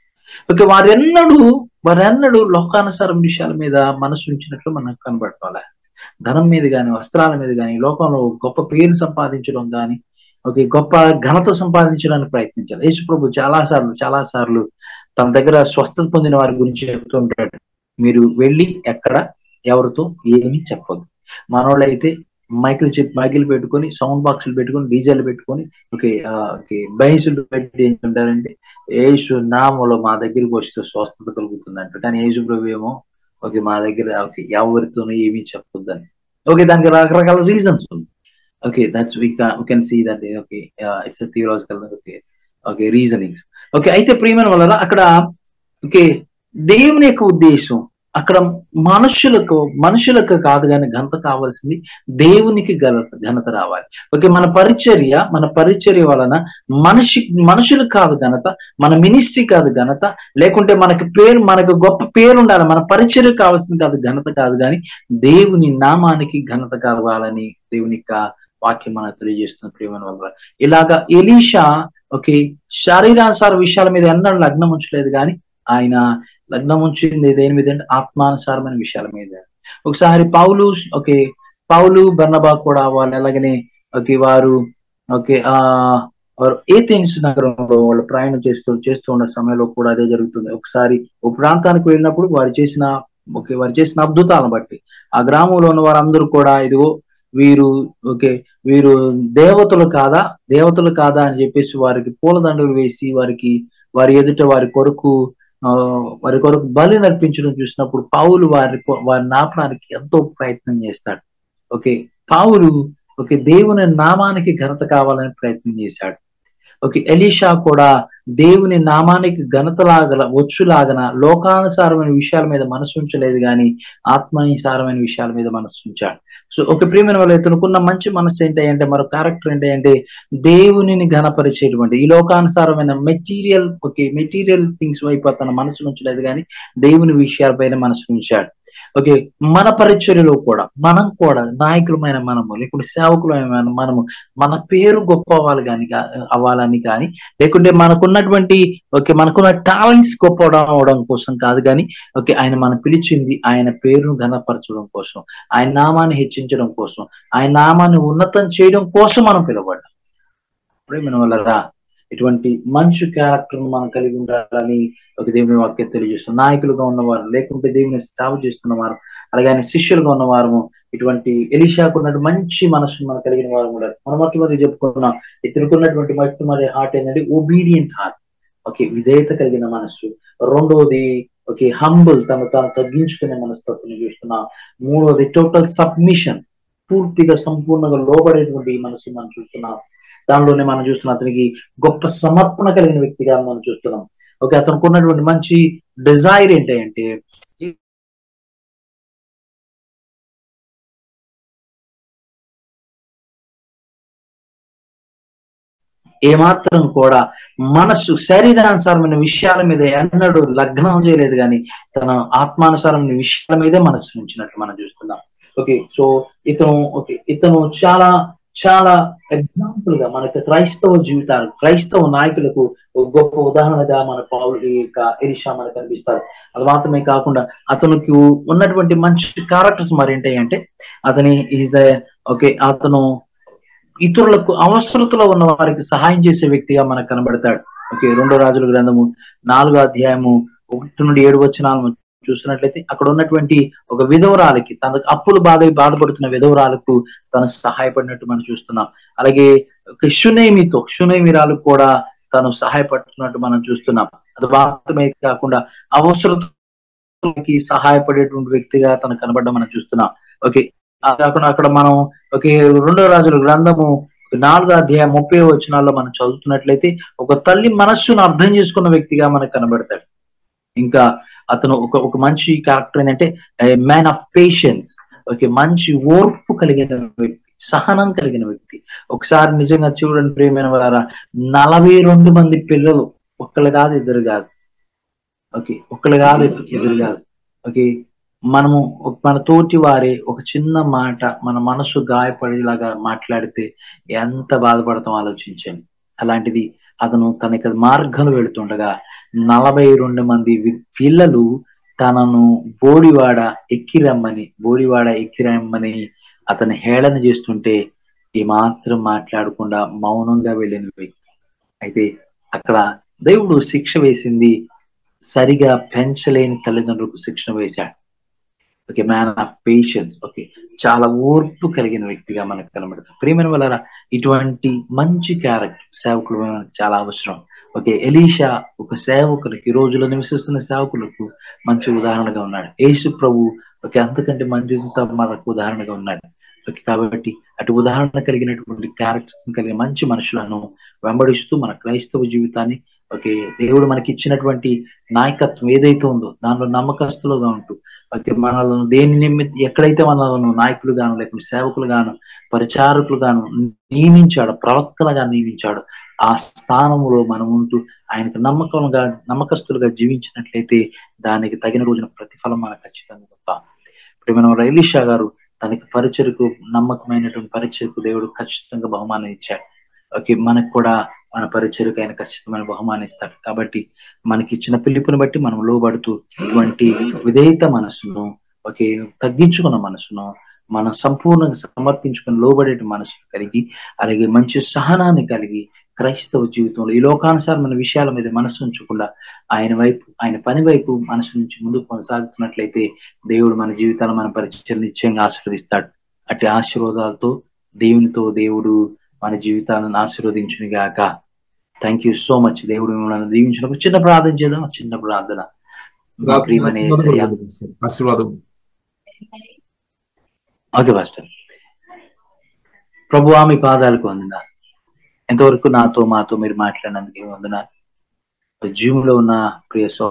ఓకే వారెన్నడూ వారెన్నడూ లోకానుసారం విషయాల మీద మనసు ఉంచినట్లు మనకు కనబడుకోవాలి ధనం మీద కానీ వస్త్రాల మీద కానీ లోకంలో గొప్ప పేరు సంపాదించడం కానీ ఓకే గొప్ప ఘనత సంపాదించడానికి ప్రయత్నించాలి యేసు ప్రభు చాలా సార్లు చాలా సార్లు తన దగ్గర స్వస్థత పొందిన వారి గురించి చెప్తుంటాడు మీరు వెళ్ళి ఎక్కడ ఎవరితో ఏమి చెప్పదు మనోళ్ళు అయితే మైకిల్ చెప్ మైకిల్ పెట్టుకొని సౌండ్ బాక్సులు పెట్టుకొని డీజేలు పెట్టుకొని ఓకే ఓకే బహిసులు పెట్టి ఏంటంటారంటే యేసు నామలో మా దగ్గరికి వస్తే స్వస్థత కలుగుతుందంట కానీ యేసు ప్రభు ఏమో ఓకే మా దగ్గర ఓకే ఎవరితోనూ ఏమీ చెప్పొద్దని ఓకే దానికి రకరకాల రీజన్స్ ఉంది okay that's we can see that okay it's theological okay okay reasonings okay అయితే ప్రియమైన వల్ల అక్కడ ఓకే దేవుని యొక్క ఉద్దేశం అక్కడ మనుషులకు మనుషులకు కాదు కానీ ఘనత కావాల్సింది దేవునికి ఘనత ఘనత రావాలి ఓకే మన పరిచర్య మన పరిచర్య వలన మనిషి మనుషులకు కాదు ఘనత మన మినిస్ట్రీ కాదు ఘనత లేకుంటే మనకి పేరు మనకు గొప్ప పేరు ఉండాలి మన పరిచర్య కావాల్సింది కాదు ఘనత కాదు కానీ దేవుని నామానికి ఘనత కావాలని దేవుని వాక్యం మన తెలియజేస్తున్న ప్రేమను వల్ల ఇలాగా ఎలీషా ఓకే శారీరానుసార విషయాల మీద ఎన్నడూ లగ్నం ఉంచలేదు కానీ ఆయన లగ్నం ఉంచింది దేని మీద అంటే ఆత్మానుసారమైన విషయాల మీద ఒకసారి పౌలు ఓకే పౌలు బర్ణబా కూడా వాళ్ళు ఎలాగనే ఓకే వారు ఓకే ఆ వారు ఏథెన్స్ నగరంలో వాళ్ళు ప్రయాణం చేస్తూ చేస్తూ ఉన్న సమయంలో కూడా అదే జరుగుతుంది ఒకసారి ఒక ప్రాంతానికి వెళ్ళినప్పుడు వారు చేసిన ఓకే వారు చేసిన అద్భుతాలను బట్టి ఆ గ్రామంలో ఉన్న వారందరూ కూడా ఇదిగో వీరు ఓకే వీరు దేవతలు కాదా దేవతలు కాదా అని చెప్పేసి వారికి పూలదండలు వేసి వారికి వారి ఎదుట వారి కొరకు వారి కొరకు బలి నర్పించడం చూసినప్పుడు పావులు వారి వారి నాపడానికి ఎంతో ప్రయత్నం చేస్తాడు ఓకే పావులు ఓకే దేవుని నామానికి ఘనత కావాలని ప్రయత్నం చేశాడు ఓకే ఎలీషా కూడా దేవుని నామానికి ఘనతలాగల వచ్చులాగన లోకానుసారమైన విషయాల మీద మనసు ఉంచలేదు కానీ ఆత్మానుసారమైన విషయాల మీద మనసు ఉంచాడు సో ఒక ప్రియమైన వాళ్ళు ఇతనుకున్న మంచి మనసు ఏంటి అంటే మరో క్యారెక్టర్ ఏంటి అంటే దేవునిని ఘనపరిచేటువంటి ఈ లోకానుసారమైన మెటీరియల్ ఓకే మెటీరియల్ థింగ్స్ వైపు తన మనసు ఉంచలేదు కానీ దేవుని విషయాలపైన మనసు ఉంచాడు ఓకే మన పరిచర్యలో కూడా మనం కూడా నాయకులమైన మనము లేకుంటే సేవకులమైన మనము మన పేరు గొప్ప అవ్వాలి కానీ అవ్వాలని కానీ లేకుంటే మనకున్నటువంటి ఓకే మనకున్న టాలెంట్స్ గొప్ప అవడం కోసం కాదు కానీ ఓకే ఆయన మనం పిలిచింది ఆయన పేరును ఘనపరచడం కోసం ఆయన నామాన్ని హెచ్చించడం కోసం ఆయన నామాన్ని ఉన్నతం చేయడం కోసం మనం పిలవడ్డాం ప్రేమ వల్ల ఇటువంటి మంచి క్యారెక్టర్ మనం కలిగి ఉండాలని ఒక దేవుని వాక్యం తెలియజేస్తాం నాయకులుగా ఉన్నవారు లేకుంటే దేవుని సేవ చేస్తున్నవారు అలాగే శిష్యులుగా ఉన్నవారు ఇటువంటి ఎలిషాకు ఉన్నట్టు మంచి మనసు మనం కలిగిన వారు కూడా మనం మొట్టమొదటి చెప్పుకున్నాం ఇతరుకున్నటువంటి మొట్టమొదటి హార్ట్ ఏంటంటే ఒబీడియంట్ హార్ట్ ఓకే విధేయత కలిగిన మనస్సు రెండవది ఓకే హంబుల్ తను తాను తగ్గించుకునే మనస్తత్వం చూస్తున్నాం మూడవది టోటల్ సబ్మిషన్ పూర్తిగా సంపూర్ణంగా లోబడేటువంటి ఈ మనసు మనం చూస్తున్నాం దానిలోనే మనం చూస్తున్నాం అతనికి గొప్ప సమర్పణ కలిగిన వ్యక్తిగా మనం చూస్తున్నాం ఓకే అతనికి ఉన్నటువంటి మంచి డిజైర్ ఏంటి అంటే ఏమాత్రం కూడా మనస్సు శరీరానుసారమైన విషయాల మీద ఎన్నడూ లగ్నం చేయలేదు కానీ తన ఆత్మానుసారమైన విషయాల మీదే మనస్సు ఉంచినట్టు మనం చూస్తున్నాం ఓకే సో ఇతను ఓకే ఇతను చాలా చాలా ఎగ్జాంపుల్ గా మనకి క్రైస్తవ జీవితాలు క్రైస్తవ నాయకులకు ఒక గొప్ప ఉదాహరణగా మన పౌలు ఈ యొక్క ఎరిషా మనకు కనిపిస్తారు అది మాత్రమే కాకుండా అతనికి ఉన్నటువంటి మంచి క్యారెక్టర్స్ మరి ఏంటంటే అతని ఈజ్ ద ఓకే అతను ఇతరులకు అవసరతలో ఉన్న వారికి సహాయం చేసే వ్యక్తిగా మనకు కనబడతాడు ఓకే రెండో రాజుల గ్రంథము నాలుగో అధ్యాయము ఒకటి నుండి ఏడు వచ్చినాలను చూసినట్లయితే అక్కడ ఉన్నటువంటి ఒక విధవరాలకి తన అప్పులు బాధ బాధపడుతున్న విధవరాలకు తను సహాయపడినట్టు మనం చూస్తున్నాం అలాగే ఒక షునేమితో షునేమిరాలకు కూడా తను సహాయపడుతున్నట్టు మనం చూస్తున్నాం అది మాత్రమే కాకుండా అవసరతకి సహాయపడేటువంటి వ్యక్తిగా తను కనబడడం మనం చూస్తున్నాం ఓకే అది కాకుండా అక్కడ మనం ఒకే రెండో రాజుల గ్రంథము నాలుగో అధ్యాయం ముప్పై వచనాల్లో మనం చదువుతున్నట్లయితే ఒక తల్లి మనస్సును అర్థం చేసుకున్న వ్యక్తిగా మనకు కనబడతాడు ఇంకా అతను ఒక ఒక మంచి క్యారెక్టర్ ఏంటంటే మ్యాన్ ఆఫ్ పేషెన్స్ ఓకే మంచి ఓర్పు కలిగిన వ్యక్తి సహనం కలిగిన వ్యక్తి ఒకసారి నిజంగా చూడండి ప్రియమైన వారా నలభై రెండు మంది పిల్లలు ఒక్కళ్ళు కాదు ఇద్దరు కాదు ఓకే ఒక్కళ్ళు కాదు ఇద్దరు కాదు ఓకే మనము మన తోటి వారి ఒక చిన్న మాట మన మనసు గాయపడేలాగా మాట్లాడితే ఎంత బాధపడతాం ఆలోచించండి అలాంటిది అతను తన యొక్క మార్గంలో వెళుతుండగా నలభై రెండు మంది పిల్లలు తనను బోడివాడ ఎక్కిరమ్మని బోడివాడ ఎక్కిరమ్మని అతని హేళన చేస్తుంటే ఏమాత్రం మాట్లాడకుండా మౌనంగా వెళ్ళిన వ్యక్తి అయితే అక్కడ దేవుడు శిక్ష వేసింది సరిగా పెంచలేని తల్లిదండ్రులకు శిక్షణ వేశాడు okay man of patience okay చాలా ఓర్పు కలిగిన వ్యక్తిగా మనకు కనబడతాం ప్రియమైన వల్ల ఇటువంటి మంచి క్యారెక్టర్ సేవకులు మనకు చాలా అవసరం ఓకే ఎలీషా ఒక సేవకులకి ఈ రోజులో నివసిస్తున్న సేవకులకు మంచి ఉదాహరణగా ఉన్నాడు యేసు ప్రభు ఓకే అంతకంటే మంచి మనకు ఉదాహరణగా ఉన్నాడు ఓకే కాబట్టి అటు ఉదాహరణ కలిగినటువంటి క్యారెక్టర్స్ కలిగిన మంచి మనుషులను వెంబడిస్తూ మన క్రైస్తవ జీవితాన్ని ఓకే దేవుడు మనకి ఇచ్చినటువంటి నాయకత్వం ఏదైతే ఉందో దానిలో నమ్మకస్తులుగా ఉంటూ ఓకే మనలను దేని నిమిత్తం ఎక్కడైతే మనలను నాయకులు గాను లేకపోతే సేవకులు గాను పరిచారకులు గాను నియమించాడు ప్రవక్తలుగా నియమించాడు ఆ స్థానంలో మనం ఉంటూ ఆయనకు నమ్మకంగా నమ్మకస్తులుగా జీవించినట్లయితే దానికి తగిన రోజున ప్రతిఫలం మనకు ఖచ్చితంగా గొప్ప ఇప్పుడు మనం రైలిషా గారు తనకి పరిచయకు నమ్మకమైనటువంటి పరిచయకు దేవుడు ఖచ్చితంగా బహుమానం ఇచ్చాడు ఓకే మనకు కూడా మన పరిచయకు ఆయన ఖచ్చితమైన బహుమానం ఇస్తాడు కాబట్టి మనకి ఇచ్చిన పిలుపుని బట్టి మనం లోబడుతూ ఇటువంటి విధేయత మనసును ఒకే తగ్గించుకున్న మనసును మనం సంపూర్ణంగా సమర్పించుకుని లోబడే మనసు కలిగి అలాగే మంచి సహనాన్ని కలిగి క్రైస్తవ జీవితంలో ఈ లోకానుసారమైన విషయాల మీద మనసు ఉంచకుండా ఆయన వైపు ఆయన పని వైపు మనసు నుంచి ముందుకు కొనసాగుతున్నట్లయితే దేవుడు మన జీవితాలు మన పరిచయం నిశ్చయంగా ఆశీర్వదిస్తాడు అట్టి ఆశీర్వాదాలతో దేవునితో దేవుడు మన జీవితాలను ఆశీర్వదించుని గాక థ్యాంక్ యూ సో మచ్ దేవుడు మిమ్మల్ని దీవించిన ఒక చిన్న ప్రార్థన చేద్దాం చిన్న ప్రార్థన ఆశీర్వాదం ఓకే పాస్టర్ ప్రభు మీ పాదాలకు వందనాలు ఎంతవరకు నాతో మాతో మీరు మాట్లాడినందుకు వందనాలు జీవులో ఉన్న ప్రియ సో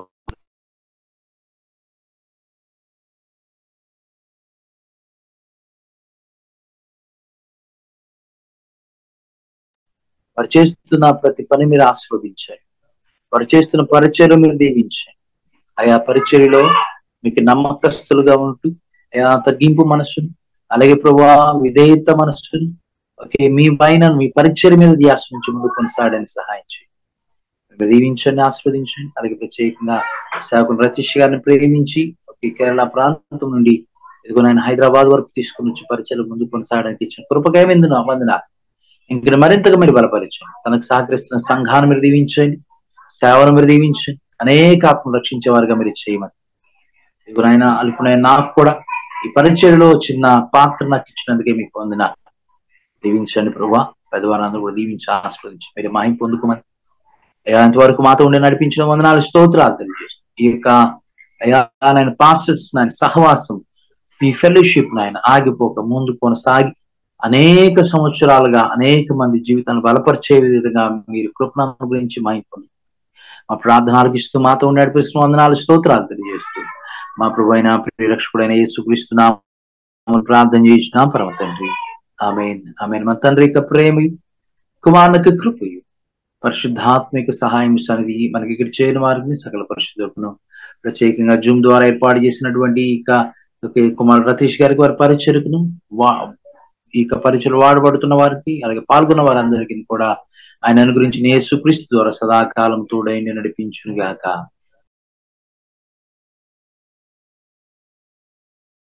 వారు చేస్తున్న ప్రతి పని మీరు ఆస్వాదించారు వారు చేస్తున్న పరిచయం మీరు దీవించారు ఆయా పరిచర్యలో మీకు నమ్మకస్తులుగా ఉంటూ ఆయా తగ్గింపు మనస్సును అలాగే ప్రభా విధేయత మనస్సును ఓకే మీ పైన మీ పరిచయం మీద ధ్యాస నుంచి ముందు కొనసాగడానికి సహాయం చేయండి దీవించండి ఆస్వాదించండి అలాగే ప్రత్యేకంగా సేవకుని రతీష్ గారిని ప్రేమించి ఓకే కేరళ ప్రాంతం నుండి ఇదిగో నేను హైదరాబాద్ వరకు తీసుకుని వచ్చి పరిచయం ముందు కొనసాగడానికి ఇచ్చిన కృపగా ఎందుకు వందన ఇంకా మరింతగా మీరు బలపరచండి తనకు సహకరిస్తున్న సంఘాన్ని మీరు దీవించండి సేవను మీరు దీవించండి అనేక ఆత్మలు రక్షించే వారుగా మీరు చేయమని ఇదిగో నాయన అల్పునైనా నాకు కూడా ఈ పరిచయలో చిన్న పాత్ర నాకు ఇచ్చినందుకే మీకు పొందిన దీవించండి ప్రభా పెద్దవారందరూ కూడా దీవించి ఆస్వాదించి మీరు మాయం పొందుకోమని అయ్యా అంతవరకు మాతో ఉండి నడిపించిన వందనాలు స్తోత్రాలు తెలియజేస్తాను ఈ యొక్క అయ్యా నేను పాస్టర్స్ నేను సహవాసం ఈ ఫెలోషిప్ నాయన ఆగిపోక ముందు కొనసాగి అనేక సంవత్సరాలుగా అనేక మంది జీవితాన్ని బలపరిచే విధంగా మీరు కృపణ గురించి మాయిపోండి మా ప్రార్థన ఆలకిస్తూ మాతో నడిపిస్తూ వందనాలు స్తోత్రాలు తెలియజేస్తూ మా ప్రభు అయిన ప్రియరక్షకుడైన యేసుక్రీస్తున్నాం ప్రార్థన చేయించిన పరమ తండ్రి ఆమెన్ ఆమెన్ మన తండ్రి యొక్క ప్రేమి కుమారునికి కృపయు పరిశుద్ధాత్మిక సహాయం సన్నిధి మనకి ఇక్కడ చేయని వారిని సకల పరిశుద్ధులను ప్రత్యేకంగా జూమ్ ద్వారా ఏర్పాటు చేసినటువంటి ఇక ఒకే కుమార్ రతీష్ గారికి వారి పరిచయకును వా ఈ పరిచయలు వాడబడుతున్న వారికి అలాగే పాల్గొన్న వారందరికీ కూడా ఆయన గురించి యేసుక్రీస్తు ద్వారా సదాకాలం తోడైన నడిపించును గాక